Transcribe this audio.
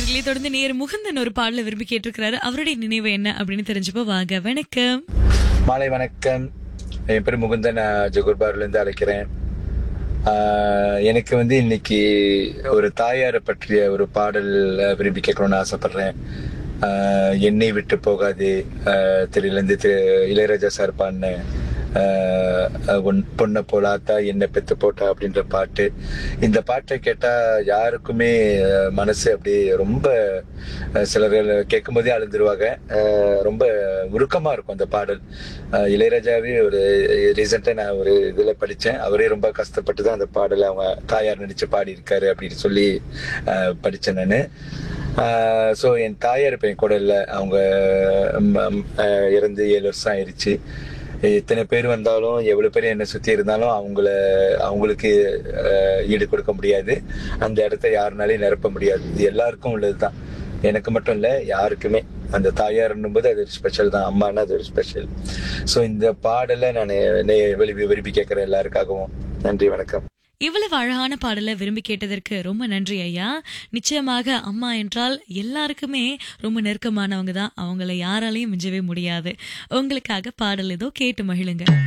நேர்களை தொடர்ந்து நேர் முகுந்தன் ஒரு பாடல விரும்பி கேட்டிருக்கிறாரு அவருடைய நினைவு என்ன அப்படின்னு தெரிஞ்சுப்போ வாங்க வணக்கம் மாலை வணக்கம் என் பேர் முகுந்தன் நான் ஜெகூர்பார்ல இருந்து அழைக்கிறேன் ஆஹ் எனக்கு வந்து இன்னைக்கு ஒரு தாயாரை பற்றிய ஒரு பாடல் விரும்பி கேட்கணும்னு ஆசைப்படுறேன் ஆஹ் என்னை விட்டு போகாது ஆஹ் திரையிலேருந்து திரு இளையராஜா சார் பாடின ஆஹ் உன் பொண்ணை போலாத்தா என்ன பெத்து போட்டா அப்படின்ற பாட்டு இந்த பாட்டை கேட்டா யாருக்குமே ஆஹ் மனசு அப்படியே ரொம்ப ஆஹ் சிலர்கள் கேட்கும் போதே அழுந்துருவாங்க ஆஹ் ரொம்ப உருக்கமா இருக்கும் அந்த பாடல் ஆஹ் இளையராஜாவே ஒரு ரீசெண்டா நான் ஒரு இதுல படிச்சேன் அவரே ரொம்ப கஷ்டப்பட்டு தான் அந்த பாடலை அவங்க தாயார் நடிச்சு பாடி இருக்காரு அப்படின்னு சொல்லி ஆஹ் படிச்சேன் நானு ஸோ என் தாயார் இப்போ என் கூட இல்லை அவங்க ம், ம், ஆஹ் இறந்து ஏழு வருஷம் ஆயிடுச்சு எத்தனை பேர் வந்தாலும் எவ்வளவு பேர் என்னை சுத்தி இருந்தாலும் அவங்கள அவங்களுக்கு ஆஹ், ஈடு கொடுக்க முடியாது அந்த இடத்த யாருனாலையும் நிரப்ப முடியாது இது எல்லாருக்கும் உள்ளதுதான் எனக்கு மட்டும் இல்ல யாருக்குமே அந்த தாயார்ன்னும் போது அது ஒரு ஸ்பெஷல் தான் அம்மானா அது ஒரு ஸ்பெஷல் ஸோ இந்த பாடலை நான் விரும்பி விரும்பி கேட்குறேன் எல்லாருக்காகவும் நன்றி வணக்கம் இவ்வளவு அழகான பாடலை விரும்பி கேட்டதற்கு ரொம்ப நன்றி ஐயா நிச்சயமாக அம்மா என்றால் எல்லாருக்குமே ரொம்ப நெருக்கமானவங்க தான் அவங்கள யாராலையும் மிஞ்சவே முடியாது உங்களுக்காக பாடல் ஏதோ கேட்டு மகிழுங்க